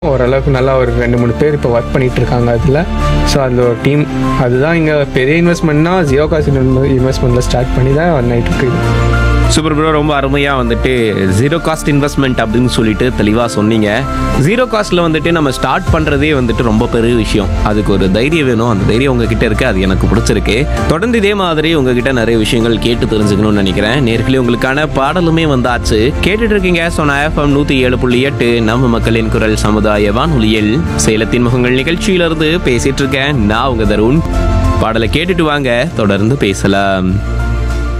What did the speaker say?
ஓரளவுக்கு நல்லா ஒரு ரெண்டு மூணு பேர் இப்போ ஒர்க் பண்ணிட்டு இருக்காங்க அதில் ஸோ அந்த ஒரு டீம் அதுதான் இங்கே பெரிய இன்வெஸ்ட்மெண்ட்னா ஜியோ காசு இன்வெஸ்ட்மெண்ட்டில் ஸ்டார்ட் பண்ணி தான் ஒன் நைட் இருக்கு சூப்பர் ப்ரோ ரொம்ப அருமையாக வந்துட்டு ஜீரோ காஸ்ட் இன்வெஸ்ட்மெண்ட் அப்படின்னு சொல்லிட்டு தெளிவாக சொன்னீங்க ஜீரோ காஸ்ட்டில் வந்துட்டு நம்ம ஸ்டார்ட் பண்ணுறதே வந்துட்டு ரொம்ப பெரிய விஷயம் அதுக்கு ஒரு தைரியம் வேணும் அந்த தைரியம் உங்ககிட்ட இருக்கு அது எனக்கு பிடிச்சிருக்கு தொடர்ந்து இதே மாதிரி உங்ககிட்ட நிறைய விஷயங்கள் கேட்டு தெரிஞ்சுக்கணும்னு நினைக்கிறேன் நேர்களே உங்களுக்கான பாடலுமே வந்தாச்சு கேட்டுட்டு இருக்கீங்க சொன்ன எஃப்எம் நூற்றி ஏழு புள்ளி எட்டு நம்ம மக்களின் குரல் சமுதாய வானொலியில் சேலத்தின் முகங்கள் நிகழ்ச்சியிலிருந்து பேசிட்டு இருக்கேன் நான் உங்க தருண் பாடலை கேட்டுட்டு வாங்க தொடர்ந்து பேசலாம்